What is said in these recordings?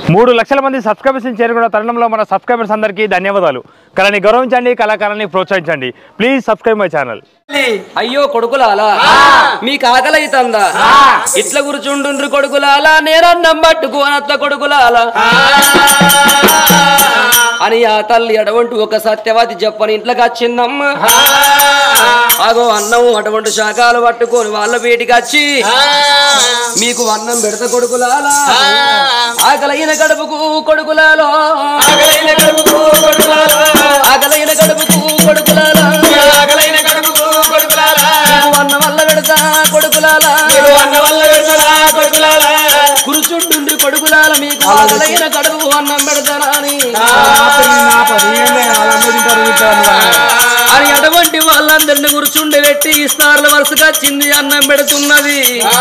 మూడు లక్షల మంది సబ్స్క్రైబర్స్ చేరుకున్న తరుణంలో మన సబ్స్క్రైబర్స్ అందరికీ ధన్యవాదాలు కళని గౌరవించండి కళాకారాన్ని ప్రోత్సహించండి ప్లీజ్ సబ్స్క్రైబ్ మై ఛానల్ అయ్యో కొడుకులాలా మీకు ఆకలి అవుతుందా ఇట్లా కూర్చుండ్రు కొడుకులాలా నేనన్నం పట్టుకోనత్త కొడుకులాలా అని ఆ తల్లి అటువంటి ఒక సత్యవతి చెప్పని ఇంట్లోకి వచ్చిందమ్మ అగో అన్నం అటువంటి శాఖలు పట్టుకొని వాళ్ళ వీటికి వచ్చి మీకు అన్నం పెడత కొడుకులాలా ఆకలైన గడుపుకు కొడుకులాలో ఆకలైన గడుపుకు కొడుకులాలో ఆకలైన గడుపుకు కొడుకులాలా ఆకలైన గడుపుకు కొడుకులాలా అన్న వల్ల పెడతా కొడుకులాలా అన్న వల్ల పెడతా కొడుకులాలా కురుచుండు కొడుకులాల మీకు ఆకలైన కడుపు అన్నం పెడతానా అని అని అటువంటి వాళ్ళందరిని కూర్చుండి పెట్టి ఇస్తార్ల వరుసగా చింది అన్నం పెడుతున్నది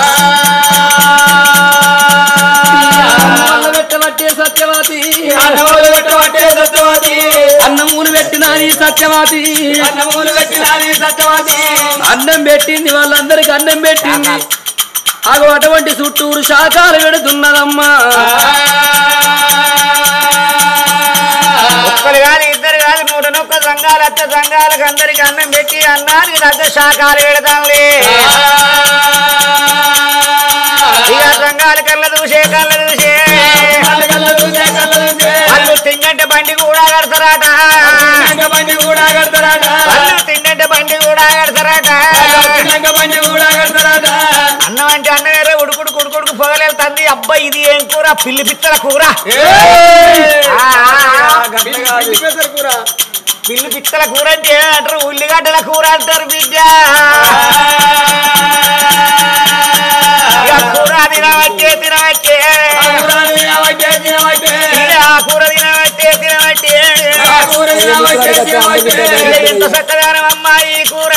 అన్నం పెట్టబట్టే సత్యవతి అన్నమూలు పెట్టినది సత్యవతి అన్నం పెట్టింది వాళ్ళందరికి అన్నం పెట్టింది అగో అటువంటి చుట్టూరు శాఖలు పెడుతున్నదమ్మా ఒక్కరు కాదు ఇద్దరు కాదు నూట నొక్క సంఘాలు అత్త సంఘాలకు అందరికి అన్నం పెట్టి అన్నానికి రద్ద శాఖలు పెడతాంలే ఇక సంఘాల కళ్ళ చూసే కళ్ళ చూసే వాళ్ళు తింగంటే బండి కూడా కడతారట వాళ్ళు తింగంటే బండి కూడా కడతారట అన్నం అంటే అన్నం వేరే ఉడుకుడు కుడుకుడుకు పొగలేలుతుంది అబ్బాయి ఇది ఏం కూర పిల్లి పిత్తల కూర ఆ, పిల్లి పిత్తల కూర అంటే ఏమంటారు ఉల్లిగడ్డల కూర అంటారు బిడ్డ ఇక కూర తినవచ్చే తినవచ్చే ఇక ఆ కూర తినవచ్చే తినవచ్చే ఎంత చక్కదానం అమ్మాయి కూర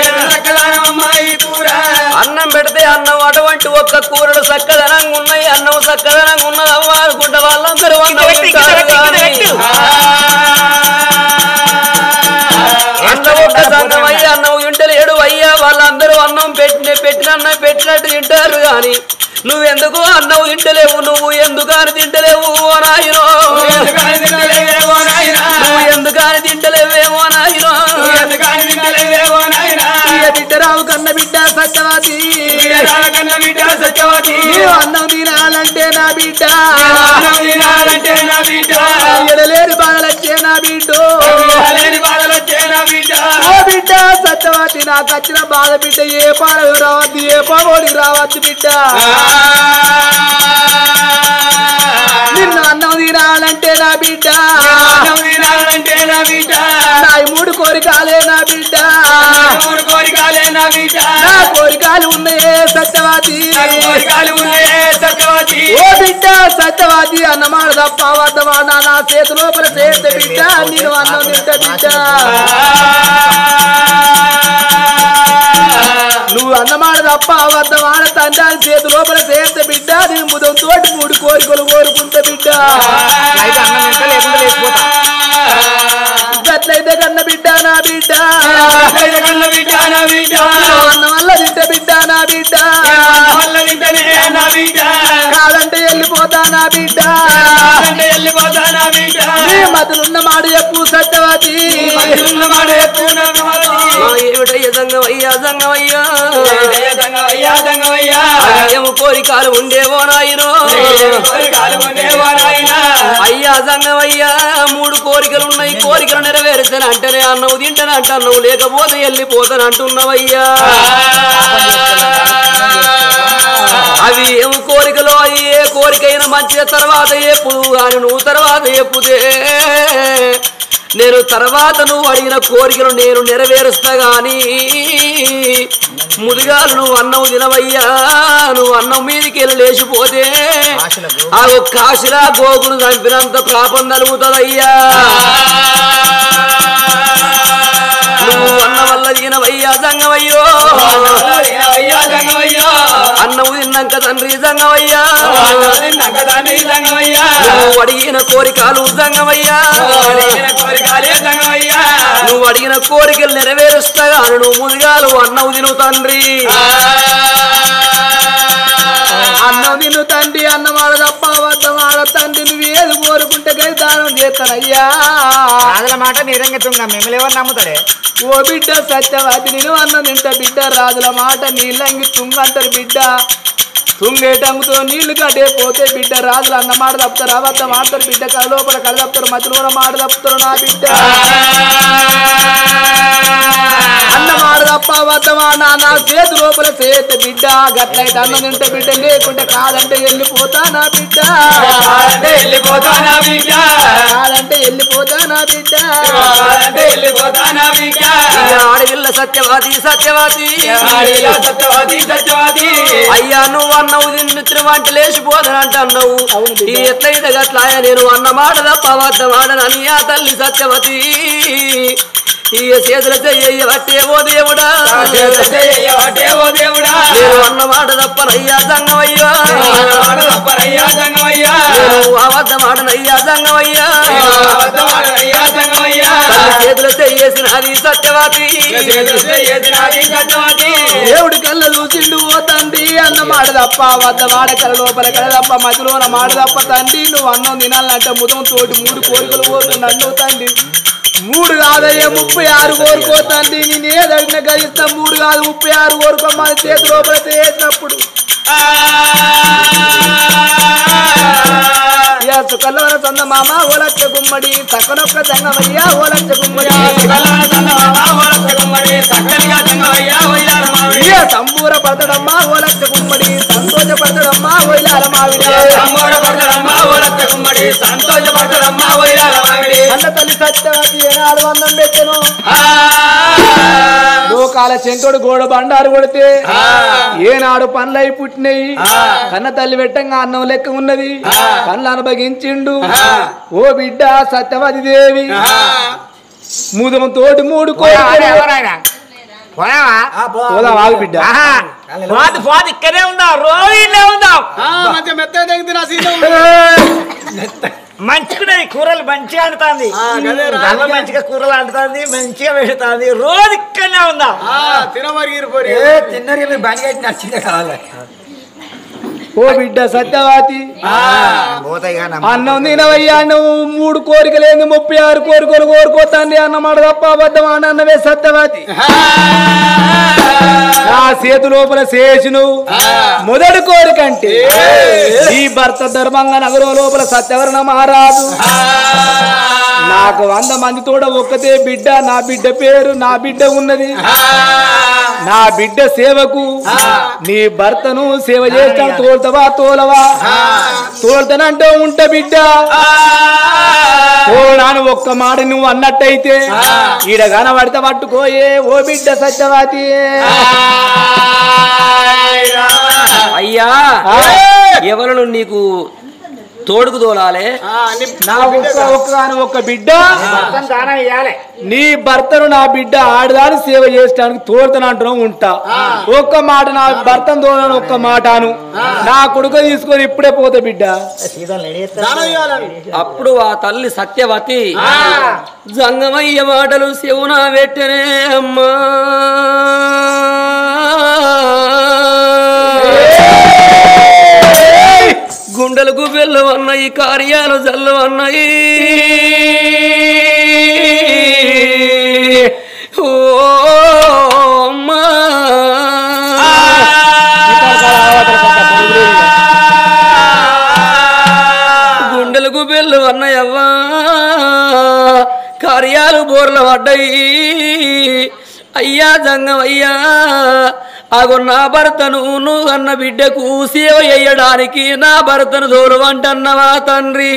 అన్నం పెడితే అన్నం అటువంటి ఒక్క కూరలు చక్కదనంగా ఉన్నాయి అన్నం చక్కదనంగా ఉన్నది అవ్వ అనుకుంటే వాళ్ళందరూ అన్నం పెట్టు, తింటారు పెట్టు, కానీ. పెట్టు. అన్నం ఒక్క సంఘం అయ్యి అన్నం తింటలేడు అయ్యా వాళ్ళందరూ అన్నం పెట్టిన పెట్టిన అన్నం పెట్టినట్టు తింటారు గాని నువ్వెందుకు అన్నం తింటలేవు నువ్వు ఎందుకని తింటలేవు ఓ నాయనో నువ్వు ఎందుకని తింటలేవేమో నాయనో ఇక బిడ్డరావు కన్న బిడ్డ సత్యవతి నీవు అన్నం తినాలంటే నా బిడ్డ ఎడలేని బాధలొచ్చే నా బిడ్డ ఓ బిడ్డ సత్యవతి నాకు వచ్చిన బాధ బిడ్డ ఏ పాడవి రావద్దు ఏ పగోడికి రావద్దు బిడ్డ నిన్ను అన్నం తినాలంటే నా బిడ్డ నా ఈ మూడు కోరికాలే నా బిడ్డ నా కోరికలు ఉన్నాయే సత్యవతి ఓ బిడ్డ సత్యవాది అన్నమాట తప్ప అబద్ధమాడ నా చేతి లోపల చేస్తే బిడ్డ నేను అన్నం తింటా బిడ్డ నువ్వు అన్నమాట తప్ప అబద్ధమాడ తండ్రి చేతి లోపల చేస్తే బిడ్డ నేను ముదం తోటి మూడు కోరికలు కోరుకుంటా బిడ్డ అయితే అన్నం తింటా లేకుండా లేచిపోతా గట్లయితే కన్న బిడ్డ నా బిడ్డ అన్నం వల్ల తింటే బిడ్డ నా బిడ్డ కాదంటే వెళ్ళిపోతా నా బిడ్డ నీ మతులున్న మాట చెప్పు సత్యవతి ఏమిటయ్య సంగమయ్యా సంగమయ్యా ఏమో కోరికలు ఉండేవో నాయనో అయ్యా సంగమయ్యా మూడు కోరికలు ఉన్నాయి కోరికలు నెరవేరుతాను అంటేనే అన్నవు తింటాను అంటున్నావు లేకపోతే వెళ్ళిపోతాను అంటున్నావయ్యా అవి ఏం కోరికలో అవి ఏ కోరికైనా మంచిగా తర్వాత ఎప్పుడు కానీ నువ్వు తర్వాత ఎప్పుదే నేను తర్వాత నువ్వు అడిగిన కోరికలు నేను నెరవేరుస్తా గాని ముదిగాలు నువ్వు అన్నం తినవయ్యా నువ్వు అన్నం మీదకి వెళ్ళి లేచిపోతే ఆ ఒక్క ఆశలా గోకును చంపినంత పాపం తలుగుతుందయ్యా నువ్వు అన్న వల్ల తినవయ్యా సంగమయ్యో అన్నం తిన్నాక తండ్రి సంగమయ్యా నువ్వు అడిగిన కోరికలు సంగమయ్యా నువ్వు అడిగిన కోరికలు నెరవేరుస్తాగా నువ్వు ముందుగాలు అన్నం తిను తండ్రి అన్నం తిను తండ్రి అన్నమాడ తప్ప అబద్ధమాడ తండ్రి చేస్తానయ్యా రాజుల మాట నిరంగతుంగా మిమ్మల్ని ఎవరు నమ్ముతాడే ఓ బిడ్డ సత్యవతి నేను అన్న తింట బిడ్డ రాజుల మాట నీళ్ళంగి తుంగంటారు బిడ్డ తుంగేటంగుతో నీళ్లు కట్టే పోతే బిడ్డ రాజులు అన్న మాట తప్పుతారు అబద్ధం ఆడతారు బిడ్డ కల లోపల కల తప్పుతారు మధ్యలో మాట తప్పుతారు నా బిడ్డ అన్న మాట తప్ప అబద్ధం ఆడినా నా చేతి లోపల చేత బిడ్డ గట్లయితే అన్నం తింటే బిడ్డ లేకుంటే కాదంటే వెళ్ళిపోతా నా బిడ్డ అంటే వెళ్ళిపోతానా బిడ్డ కాదంటే వెళ్ళిపోతా నా బిడ్డ అంటే వెళ్ళిపోతానా బిడ్డ ఆడవిల్ల సత్యవాది సత్యవాది ఆడిలా సత్యవాది సత్యవాది అయ్యా నువ్వు అన్నవు నిన్ను వంట లేచిపోతానంట అన్నవు ఈ ఎట్లయితే గట్లా నేను అన్న మాట తప్ప అబద్ధం ఆడనని ఆ తల్లి సత్యవతి ఈ చేతుల చెయ్య పట్టే ఓ దేవుడా ఒకటే ఓ దేవుడా నేను అన్న మాట తప్పనయ్యా సంగమయ్యా అప్పరయ్యా సంగమయ్యా నేను అబద్ధం ఆడనయ్యా సంగమయ్యా అయ్యా సంగమయ్యా తల్లి చేతుల చెయ్యేసినది సత్యవతి చేసినది సత్యవాది దేవుడి కళ్ళ చూసిండు ఓ తండ్రి అన్న మాట తప్ప వద్ద వాడ కళ్ళ లోపల కళ తప్ప మధ్యలోన మాట తప్ప తండ్రి నువ్వు అన్నం తినాలంటే ముదం తోటి మూడు కోరికలు కోరుకు నన్ను తండ్రి మూడు కాదయ్యా ముప్పై ఆరు కోరుకో తండ్రి నేను ఏదడిన గరిస్తా మూడు కాదు ముప్పై ఆరు కోరుకో మన చేతి లోపల చేసినప్పుడు యా సుకల్లవర చంద మామ ఓలచ్చ గుమ్మడి తక్కనొక్క జంగమయ్యా ఓలచ్చ గుమ్మడి ఏ సంబూర పడతడమ్మా ఓలచ్చ గుమ్మడి సంతోష పడతడమ్మా ఓయిలాల మావిడ అన్న తల్లి సత్యవతి ఏనాడు వందం పెట్టెను లోకాల శంకుడు గోడ బండారు కొడితే ఏనాడు పనులై పుట్టినాయి కన్న తల్లి పెట్టంగా అన్నం లెక్క ఉన్నది పనులు అనుభవించిండు ఓ బిడ్డ సత్యవతి దేవి ముదం తోటి మూడు కోరికలు. ఎవరైనా పోయావా పోదాం ఆగు బిడ్డ ఆహా. పోదు పోదు ఇక్కడే ఉందాం రోజు ఇల్లే ఉందాం మంచిగా మెత్తగా తెగితే నా సీతం మంచిగున్నది కూరలు మంచిగా అంటుంది అమ్మ మంచిగా కూరలు అంటుంది మంచిగా పెడుతుంది రోజు ఇక్కడనే ఉందాం తిన్నరి మీరు బండి కట్టి నచ్చిందే కావాలి ఓ బిడ్డ సత్యవతి పోతాయి కానీ అన్నం తినవయ్యా నువ్వు మూడు కోరికలేంది ముప్పై ఆరు కోరికలు కోరుకోతాంది అన్నమాట తప్ప అబద్ధం అన్నవే సత్యవతి నా చేతు లోపల శేషు నువ్వు మొదటి కోరిక అంటే ఈ భర్త ధర్మంగా నగరం లోపల సత్యవరణ మహారాజు నాకు వంద మంది తోడ ఒక్కతే బిడ్డ నా బిడ్డ పేరు నా బిడ్డ ఉన్నది నా బిడ్డ సేవకు నీ భర్తను సేవ చేస్తాను తోలుతావా తోలవా తోలుతానంటే ఉంట బిడ్డ ఓ నాను ఒక్క మాట నువ్వు అన్నట్టయితే ఈడ కనబడితే పట్టుకోయే ఓ బిడ్డ సత్యవాతి అయ్యా ఆ. ఎవరు నీకు తోడుకు తోలాలే నా ఒక్క ఒక్క ఒక్క బిడ్డ దానం ఇవ్వాలి నీ భర్తను నా బిడ్డ ఆడదాని సేవ చేయడానికి తోడుతానంటున్నా ఉంటా ఒక్క మాట నా భర్తను తోడను ఒక్క మాటను నా కొడుకు తీసుకొని ఇప్పుడే పోతా బిడ్డ అప్పుడు ఆ తల్లి సత్యవతి జంగమయ్య మాటలు శివున పెట్టనే అమ్మా గుండెలకు బెల్లం అన్నాయి కార్యాలు జల్లం అన్నాయి ఓ అమ్మా గుండెలకు బెల్లు అన్నయ్యవ్వా కార్యాలు బోర్లు పడ్డాయి అయ్యా జంగం అయ్యా అగో నా భర్తను నువ్వు అన్న బిడ్డకు సేవ చేయడానికి నా భర్తను దూరమంటన్నవా తండ్రి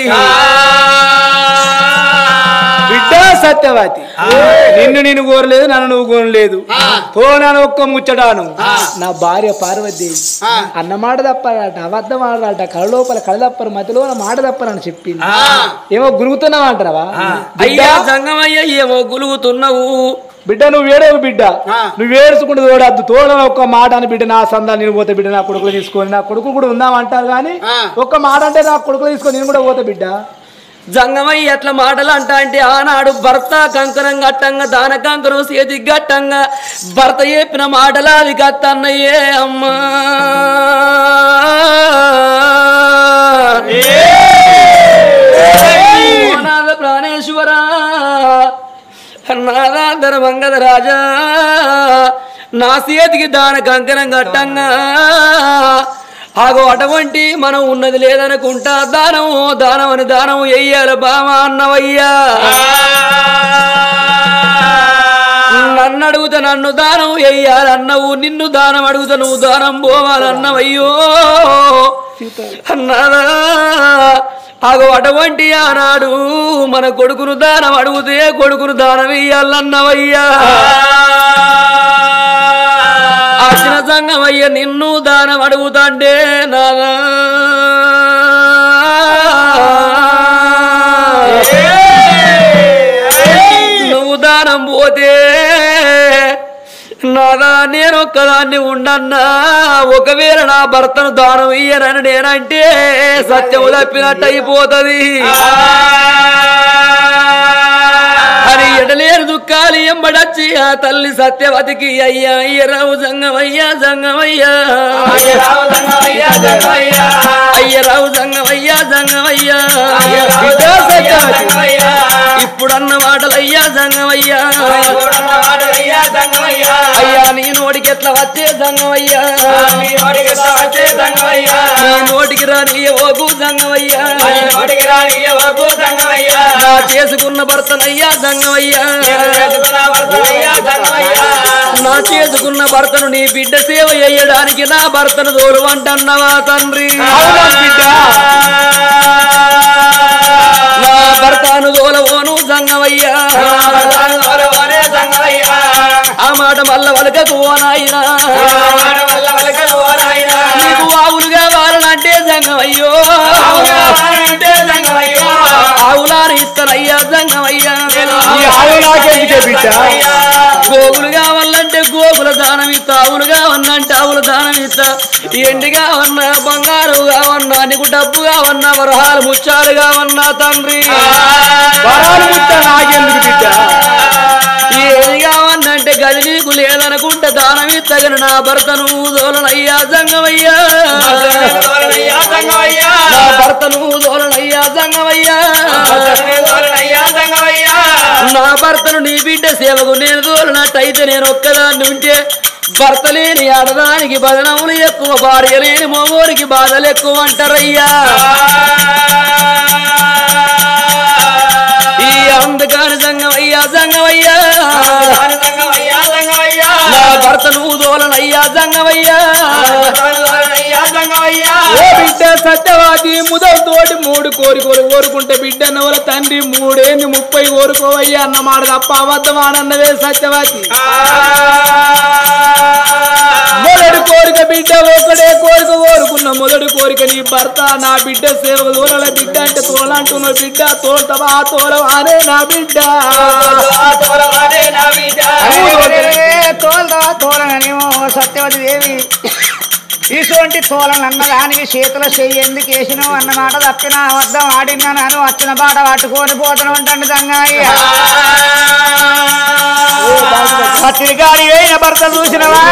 బిడ్డ సత్యవతి నిన్ను నేను కోరలేదు నన్ను నువ్వు కోరలేదు తోనాను ఒక్క ముచ్చటాను నా భార్య పార్వతీదేవి అన్నమాట తప్పారట అబద్ధం ఆడరాట కళ్ళ లోపల కళ్ళ తప్పరు మధ్యలో మాట తప్పరని చెప్పింది ఏమో గురుగుతున్నావు అంటారా బిడ్డ అయ్యా జంగమయ్య ఏమో గులుగుతున్నావు బిడ్డ నువ్వు ఏడవు బిడ్డ నువ్వు ఏడుచుకుంటూ తోడద్దు తోడని ఒక్క మాట అని బిడ్డ నా సందాలు నేను పోతే బిడ్డ నా కొడుకులు తీసుకొని నా కొడుకు కూడా ఉందామంటారు కానీ ఒక్క మాట అంటే నా కొడుకులు తీసుకొని నేను కూడా పోతా బిడ్డ జంగమయ్య ఎట్లా మాటలు అంటా అంటే ఆనాడు భర్త కంకణం గట్టంగా దాన కంకణం చేతి గట్టంగా భర్త చెప్పిన మాటలు అవి గత్తన్నయ్యే అమ్మా ఓనాల నాదా ధర్మంగద రాజా నా చేతికి దాన కంకణం కట్టంగా ఆగో అటువంటి మనం ఉన్నది లేదనుకుంటా దానం దానం అని దానం వెయ్యాలి బామా అన్నవయ్యా నన్ను అడుగుతా నన్ను దానం వెయ్యాలన్నవు నిన్ను దానం అడుగుతా నువ్వు దానం పోవాలన్నవయ్యో అన్నదా ఆగో అటువంటి ఆనాడు మన కొడుకును దానం అడుగుతే కొడుకును దానం వెయ్యాలన్నవయ్యా అర్చన సంగమయ్య నిన్ను దానం అడుగుతాండే నాదా నువ్వు దానం పోతే నాదా నేను ఒక్కదాన్ని ఉండన్నా ఒకవేళ నా భర్తను దానం ఇయ్యనని నేనంటే సత్యము తప్పినట్టు అయిపోతుంది అని ఎడలేరు దుఃఖాలు ఎంబడచ్చి ఆ తల్లి సత్యవతికి అయ్యా అయ్యరావు సంగమయ్యా సంగమయ్యా అయ్యరావు సంగమయ్యా సంగమయ్యా బిడ్డ సత్యవతి. ఇప్పుడన్న మాటలయ్యా సంగమయ్యా అయ్యా నీ నోటికి ఎట్లా వచ్చే సంగమయ్యా నీ నోటికి రాని ఓగు సంగమయ్యా నా చేసుకున్న భర్తనయ్యా సంగమయ్యా నా చేసుకున్న భర్తను నీ బిడ్డ సేవ చేయడానికి నా భర్తను దూరం అంటన్నవా తండ్రి నా భర్తను దూలవోను సంగమయ్యా ఆ మాట మల్ల వలకకు ఓనాయినా నీకు ఆవులు కావాలంటే సంగమయ్యో ఆవులాని ఇస్తానయ్యా సంగమయ్యా ఈ ఆవు నాకెందుకే బిడ్డ గోగులు కావాలంటే గోగుల దానం ఇస్తా ఆవులు కావన్నంటే ఆవుల దానం ఇస్తా ఎండి కావన్నా బంగారు కావన్నా నీకు డబ్బు కావన్నా వరహాలు ముచ్చాలు కావన్నా తండ్రి వరాలు ముట్ట నాకెందుకు బిడ్డ ఏది కావన్నంటే గది నీకు లేదనుకుంటే దానం ఇత్తగను నా భర్తను దోలనయ్యా సంగమయ్యా నా భర్తను దోలనయ్యా సంగమయ్యా నా భర్తను నీ బిడ్డ సేవకు నేను దోలినట్టయితే నేను ఒక్కదాన్ని ఉంటే భర్త లేని ఆడదానికి బదనములు ఎక్కువ భార్య లేని మగోరికి బాధలు ఎక్కువ అంటారయ్యా ఈ అందుకాని సంగమయ్యా సంగమయ్యా నా భర్తను దోలనయ్యా సంగమయ్యా ఓ బిడ్డ సత్యవాది ముదలతోటి మూడు కోరికలు కోరుకుంటే బిడ్డ నవల తండ్రి మూడేంది ముప్పై కోరుకోవయ్యా అన్నమాట తప్ప అబద్ధమానన్నవే సత్యవాది మొదటి కోరిక బిడ్డ ఒకడే కోరిక కోరుకున్న మొదటి కోరిక నీ భర్త నా బిడ్డ సేవ తోలల బిడ్డ అంటే తోలంటున్న బిడ్డ తోల్తవా తోలవానే నా బిడ్డ తోలదా తోలనేమో సత్యవతి దేవి ఇటువంటి తోలను అన్నదానికి చేతుల చెయ్యి ఎందుకు వేసినావు అన్న మాట తప్పిన అబద్ధం ఆడినా నేను వచ్చిన బాట పట్టుకొని పోతను ఉంటాను సంగయ్య పత్రికాడి అయిన భర్త చూసినవా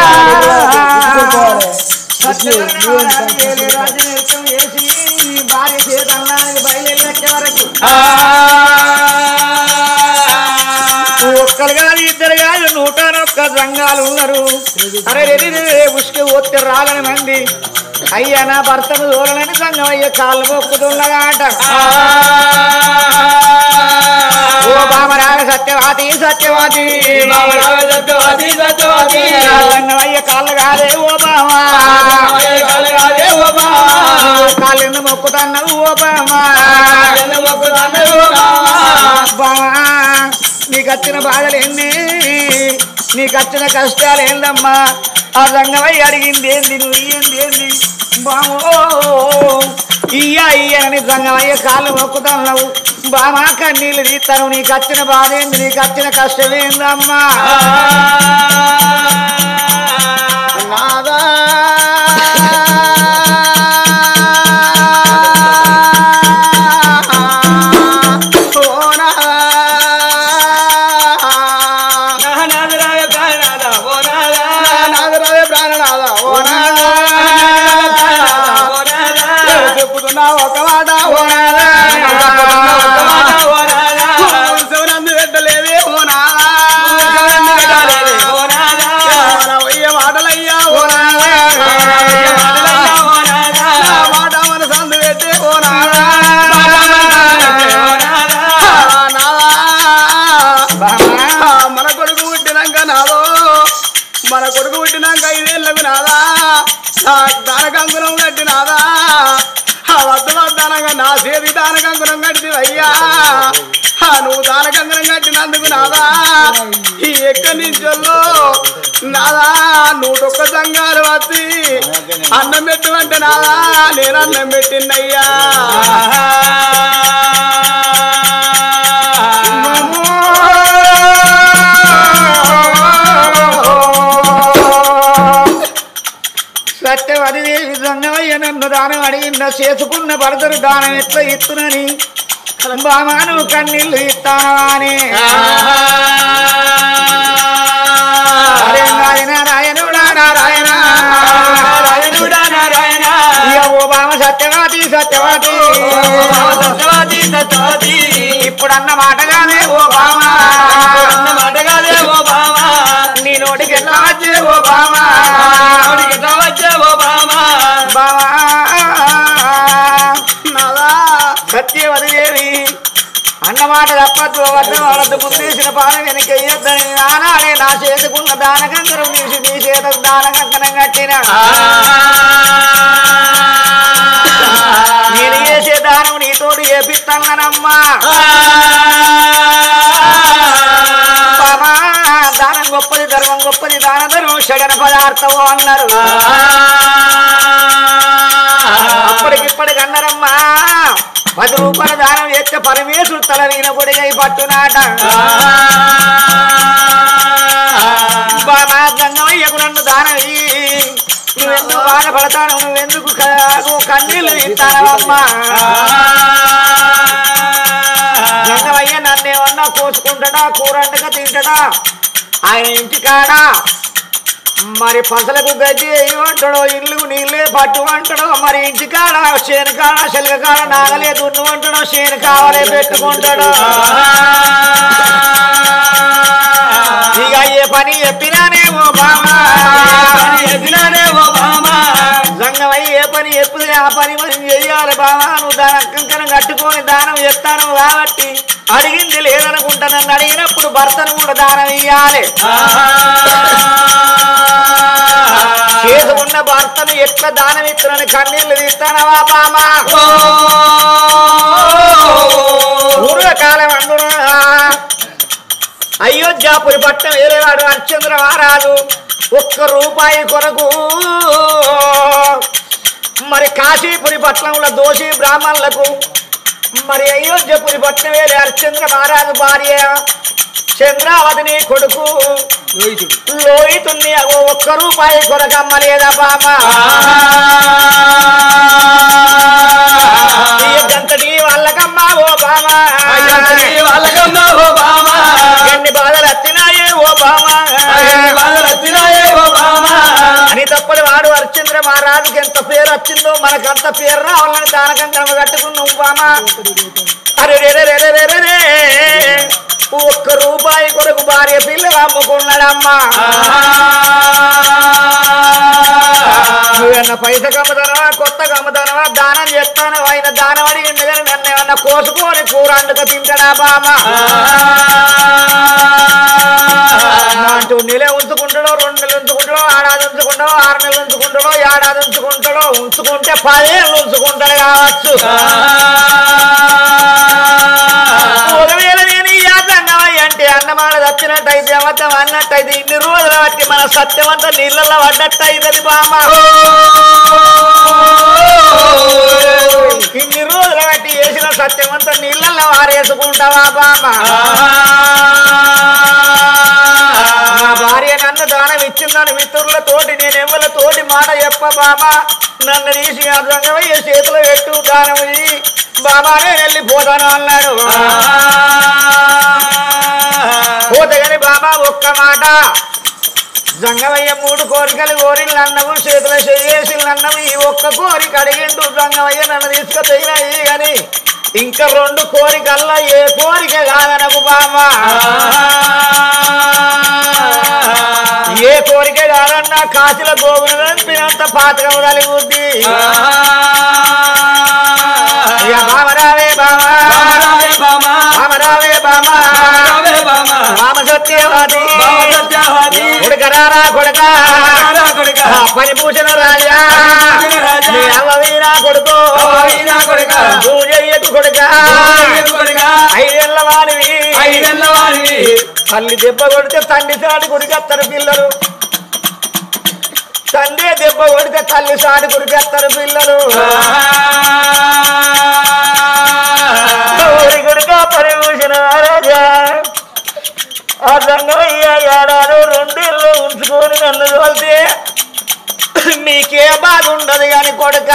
భార్య చేత అన్నానికి బయలుదేరి వరకు ఒక్కరు కాదు ఇద్దరు కాదు నూట ఒక్క సంఘాలు ఉన్నారు అరే రెడీ ఉసుకి ఒత్తి రాలని మంది అయ్యా నా భర్తను దూరలని సంఘం అయ్యా కాళ్ళు మొక్కుతున్నదా అంట ఓ బామరాగ సత్యవాది సత్యవాది నా సంఘం అయ్య కాళ్ళు కాదే ఓ బామా కాళ్ళు ఎందుకు మొక్కుతున్నావు ఓ బామా బామా నీకు వచ్చిన బాధలు ఎన్ని నీకు వచ్చిన కష్టాలు ఏందమ్మా ఆ రంగమై అడిగింది ఏంది నువ్వు ఇయ్యంది ఏంది బామో ఇయ్య ఇయ్యని రంగమయ్య కాళ్ళు మొక్కుతున్నావు బామా కన్నీళ్ళు తీస్తాను నీకు వచ్చిన బాధ ఏంది నీకు వచ్చిన కష్టం ఏందమ్మా నాదా చెప్పుతున్నా ఒక మాట ఓనాదా శివనందు పెట్టలేదే ఓనాదా దానకంకురం కడితే అయ్యా ఆ, నువ్వు దానకంకురం కట్టినందుకు నాదా ఈ ఎక్కడి నుంచో నాదా నూటొక్క సంఘాలు వచ్చి అన్నం పెట్టమంటే నాదా నేను అన్నం పెట్టిందయ్యా సత్యవతి దేవి సంగమయ్య నన్ను దానం అడిగింద చేసుకున్న భరతుడు దానం ఎట్లా ఇస్తునని బామాను కన్నీళ్ళు ఇస్తాను అని హరే నాయన నాయనుడా నారాయణ నారాయణుడా నారాయణ ఇక ఓ బామ సత్యవతి సత్యవతి సత్యవతి సత్యవతి ఇప్పుడు అన్న మాటగానే ఓ బామ అన్న మాటగానే ఓ బామ నీ నోటికి ఎట్లా వచ్చే ఓ బామ నోటికి ఎట్లా వచ్చే ఓ బామ బామ నాదా సత్యవతి దేవి అన్నమాట తప్పద్దు వద్ద వాళ్ళతో ముందేసిన పాల వెనక వేయొద్దని నానాడే నా చేతుకున్న దానకంకరం తీసి నీ చేతకు దానకంకణం కట్టిన నేను చేసే దానం నీతోటి చేపిస్తానమ్మా బాబా దానం గొప్పది ధర్మం గొప్పది దాన ధర్మం షగన పదార్థం అన్నారు అప్పటికిప్పటికి అన్నారమ్మా పది రూపాయల దానం చేస్తే పరమేశ్వరు తల వీణ పొడిగై పట్టునాట బాబా గంగమయ్యకు నన్ను దానం ఇయ్యి. నువ్వెందుకు బాధపడతాను నువ్వెందుకు క- నువ్వు కన్నీళ్ళు ఇస్తానమ్మా గంగమయ్య నన్నేమన్నా కోసుకుంటాడా కూరంటగా తింటాడా ఆయన ఇంటికాడా మరి పసలకు గడ్డి వేయమంటాడో ఇల్లు నీళ్ళే పట్టు అంటాడో మరి ఇంటికాడ చేను కాడ శెలక కాడ నాగలే దున్ను అంటాడో చేను కావాలే పెట్టుకుంటాడో ఇక ఏ పని చెప్పినానేమో బామా చెప్పినానేమో బామా సంగమై ఏ పని చెప్తే ఆ పని మనం చెయ్యాలి బామా నువ్వు దాని కంకణం కట్టుకొని దానం చెప్తాను కాబట్టి అడిగింది లేదనుకుంటా నన్ను అడిగినప్పుడు భర్తను కూడా దానం ఇయ్యాలి చేసుకున్న భర్తను ఎట్లా దానం ఇస్తున్నాను కన్నీళ్లు తీస్తానవా బామా ఊరుల కాలం అందున అయోధ్యాపురి పట్టణం వేరేవాడు హరిశ్చంద్ర మహారాజు ఒక్క రూపాయి కొరకు మరి కాశీపురి పట్టణంలో దోషి బ్రాహ్మణులకు మరి అయోధ్యపురి పట్టణం వేరే హరిశ్చంద్ర మహారాజు భార్య చంద్రావతిని కొడుకు లోయితుంది అగో ఒక్క రూపాయి కొరకమ్మ లేదా బామ గంతటి వాళ్ళకమ్మా ఓ బామ వాళ్ళకమ్మా ఓ బామ ఎన్ని బాధలు వచ్చినాయే ఓ బామ బాధలు వచ్చినాయే ఓ బామ అని తప్పని వాడు హరిశ్చంద్ర మహారాజుకి ఎంత పేరు వచ్చిందో మనకంత పేరు రావాలని దానకంకరమ కట్టుకున్నాం బామ అరే రే రే రే రే రే రే. ఒక్క రూపాయి కొరకు భార్య పిల్లలు అమ్ముకున్నాడమ్మా నువ్వన్న పైస కమ్ముతానవా కొత్త కమ్ముతానవా దానం చేస్తాను ఆయన దానం అడిగింది కానీ నన్ను ఏమన్నా కోసుకొని కూర అండుక తింటాడా బామ అంటూ నెల ఉంచుకుంటాడో రెండు నెలలు ఉంచుకుంటాడో ఏడాది ఉంచుకుంటాడో ఆరు నెలలు ఉంచుకుంటాడో ఏడాది ఉంచుకుంటాడో ఉంచుకుంటే పదేళ్ళు ఉంచుకుంటాడు కావచ్చు ఒకవేళ నేను ఈ యాత్రంగమై అంటే అన్నమాట తప్పినట్టయితే అబద్ధం అన్నట్టయితే ఇన్ని రోజుల బట్టి మన సత్యం అంతా నీళ్ళల్లో పడ్డట్టు అవుతుంది బామ ఇన్ని రోజుల బట్టి వేసిన సత్యం అంతా నీళ్ళల్లో వారేసుకుంటావా బామ నా భార్య నన్ను దానం ఇచ్చిందని మిత్రులతోటి నేను ఎవరి తోటి మాట చెప్ప బాబా నన్ను తీసి అర్థంగా చేతిలో పెట్టు దానం ఇయ్యి. బాబా నేను వెళ్ళిపోతాను అన్నాడు పోతే బాబా ఒక్క మాట జంగమయ్య మూడు కోరికలు కోరిళ్ళు అన్నవు చేతుల చేసిళ్ళు అన్నవు ఈ ఒక్క కోరిక అడిగిండు జంగమయ్య నన్ను తీసుకుపోయినాయి అని ఇంకా రెండు కోరికల్లా ఏ కోరిక కాదనకు బామా ఏ కోరిక కాదన్నా కాశీల గోగులు నంపినంత పాతకం కలిగుద్ది ఇక బామరావే బామా బామరావే బామా బామ సత్యవాది కొడుకరారా కొడుక పని పూసిన రాజా నీ అవ్వ వీరా కొడుకో కొడుక పూజయ్యకు కొడుక కొడుక ఐదేళ్ల వాడివి ఐదెల్ల వాడివి తల్లి దెబ్బ కొడితే తండ్రి సాటి కొరికేస్తారు పిల్లలు తండ్రి దెబ్బ కొడితే తల్లి సాటి కొరికేస్తారు పిల్లలు ఊరి కొడుక పరిభూషణ రాజా ఆ రంగయ్య ఏడాడు రెండేళ్ళు ఉంచుకొని నన్ను తోలితే నీకే బాగుండదు కాని కొడుక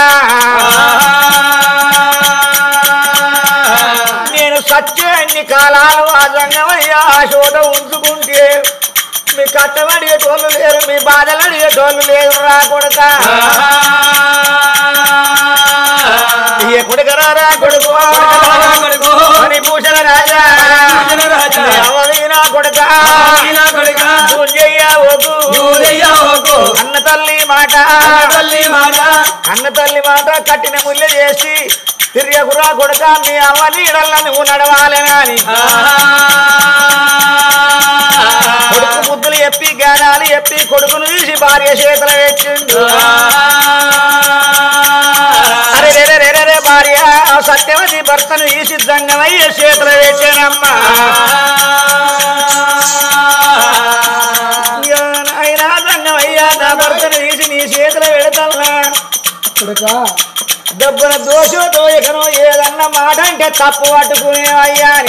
నేను సత్య అన్ని కాలాలు ఆ రంగమయ్య ఆ చోట ఉంచుకుంటే మీ కట్టమడి అడిగేటోళ్ళు లేరు మీ బాధలు అడిగేటోళ్ళు లేరు రా కొడుక ఏ కొడుకరా రా కొడుకు కొడుకు అని భూషణ రాజా భూషణ రాజా. అవధి నా కొడుక ఇలా కొడుక పూజయ్యవకు ఊరయ్యావకు అన్న తల్లి మాట తల్లి మాట అన్న తల్లి మాట కట్టిన ముళ్ళ చేసి తిరియకురా కొడుక మీ అవ్వ నీడల్ల నువ్వు నడవాలని కొడుకు బుద్ధులు చెప్పి గానాలు చెప్పి కొడుకును తీసి భార్య చేతుల పెట్టిండు అరే రే రే రే రే రే భార్య ఆ సత్యవతి భర్తను ఈ సిద్ధంగమయ్య చేతుల పెట్టానమ్మా ఇక నాయనా సంగమయ్యా నా భర్తను తీసి నీ చేతుల పెడతల్లా కొడుక దెబ్బన దోషో దోయకనో ఏదన్న మాట అంటే తప్పు పట్టుకునే అయ్యా అని.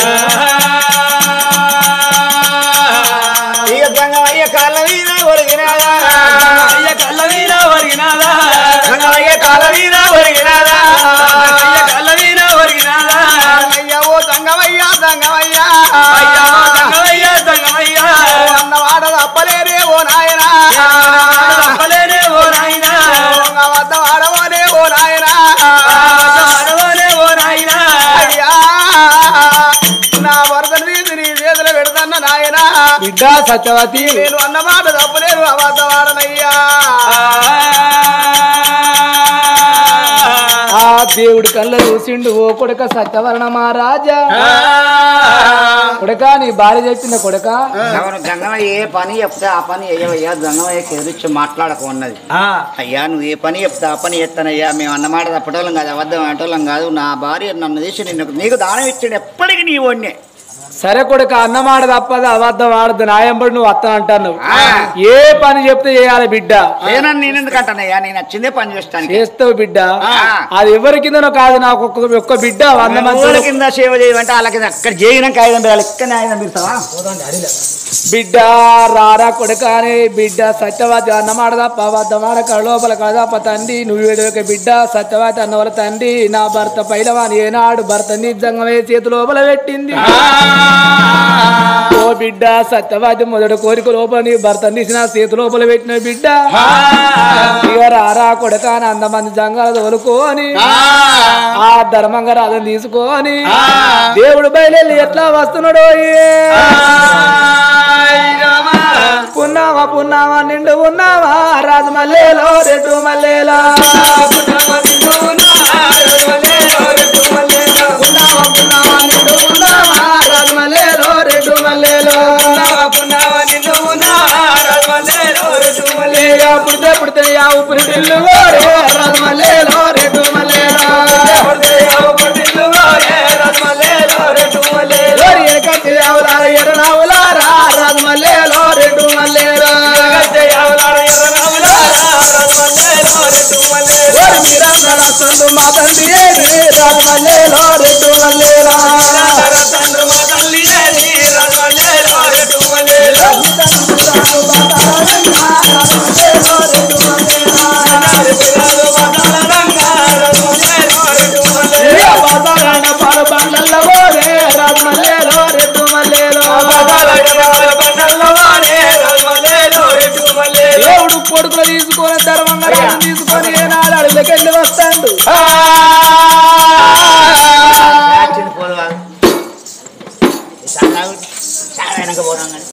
ఇక సంగమయ్య కాళ్ళ మీద ఒరిగినాదా అయ్య కళ్ళ మీద వరిగినాదా సంగమయ్య కాళ్ళ మీద ఒరిగినాదా అయ్య కళ్ళ మీద వరిగినాదా అయ్య ఓ సంగమయ్య సంగమయ్య అయ్యా దంగమయ్య దంగమయ్య అన్నవాడ తప్పలేరే ఓ నాయనా తప్పలేనే ఓ నాయనా వద్ద వాడవోనే ఓ నాయనా ఆడవానే ఓ నాయనా అయ్యా నా వరదని తీసి నీ చేతులు పెడతాన్న నాయనా బిడ్డ సత్యవతి నేను అన్నమాట తప్పలేదు అబద్ధ వాడనయ్యా ఆ దేవుడి కళ్ళ చూసిండు ఓ కొడుక సత్యవరణ మహారాజా కొడుక నీ భార్య చెప్పింది కొడుక ఎవరు గంగమయ్య ఏ పని చెప్తే ఆ పని అయ్యవయ్యా గంగమయ్యకి ఎదుర్చి మాట్లాడకున్నది అయ్యా నువ్వు ఏ పని చెప్తే ఆ పని చెప్తానయ్యా మేము అన్నమాట తప్పటోళ్ళం కాదు అబద్ధం ఆటోళ్ళం కాదు నా భార్య నన్ను తీసి నిన్ను నీకు దానం ఇచ్చాడు ఎప్పటికీ నీ ఒన్నే సరే కొడుక అన్నమాట తప్పదు అబద్ధం ఆడదు నాయంబడి నువ్వు అత్త అంటాను ఆ. ఏ పని చెప్తే చేయాలి బిడ్డ నేనని నేను ఎందుకు అంటానయ్యా నేను నచ్చిందే పని చేస్తాను చేస్తావు బిడ్డ ఆ. అది ఎవరి కిందనో కాదు నాకు ఒక్క ఒక్క బిడ్డ వంద ఊళ్ళ మంది కింద సేవ చేయమంటే వాళ్ళ కింద అక్కడ చేయడానికి ఆయుధం పెరాలి ఇక్కడ ఆయుధం పెడతావా బిడ్డ రారా కొడుక అని బిడ్డ సత్యవాది అన్నమాట తప్ప అబద్ధమాట లోపల కదప తండ్రి నువ్వు వేడుక బిడ్డ సత్యవాది అన్నవల తండ్రి నా భర్త పైలవాని ఏనాడు భర్త నిజంగా చేతి లోపల పెట్టింది ఓ బిడ్డ సత్యవాది మొదటి కోరిక లోపల నీ భర్త తీసిన చేతి లోపల పెట్టిన బిడ్డ ఇక రారా కొడుక అని అందమంది జంగాలు తోలుకోని ఆ ధర్మంగా రాజని తీసుకొని దేవుడు బయలు ఎట్లా వస్తున్నాడో పున్నావా పున్నావా నిండు ఉన్నావా రాజు మల్లేలో రెడ్డు మల్లేలా పున్నావా నిండు ఉన్నావా, రాజు మల్లేలో, రెడ్డు మల్లేలో. పున్నావా పున్నావా నిండు ఉన్నావా రాజు మల్లేలో రెడ్డు మల్లేలో పున్నావా నిండు ఉన్నావా రాజు మల్లేలో రెడ్డు మల్లేలో పుడితే పుడితే యా ఊపిరి పిల్లు ఓరే రాజు మల్లేలో రెడ్డు మల్లేలో పుడితే యా ఊపిరి పిల్లు ఓరే రాజు మల్లేలో రెడ్డు మల్లేలో ఎనకట్టి యావులార ఎర్రనావులారా రాజు మల్లేలో రెడ్డు మల్లేలో ఎనకట్టి యావులార ఎర్రనావులారా రాజు మల్లేలో రెడ్డు మల్లేలో ఓరి మీరందర సందు మా తండ్రి ఏది రాజు మల్లేలో రెడ్డు మల్లేలో తండ్రి మా తల్లి ఏది రాజు మల్లేలో రెడ్డు మల్లేలో దేవుడు కొడుకులు తీసుకొని ధర్మంగా రాజు తీసుకొని ఏనాడు అడుగులకెళ్ళి వస్తాడు పోదు చాలా చాలా వెనక పోదాం కానీ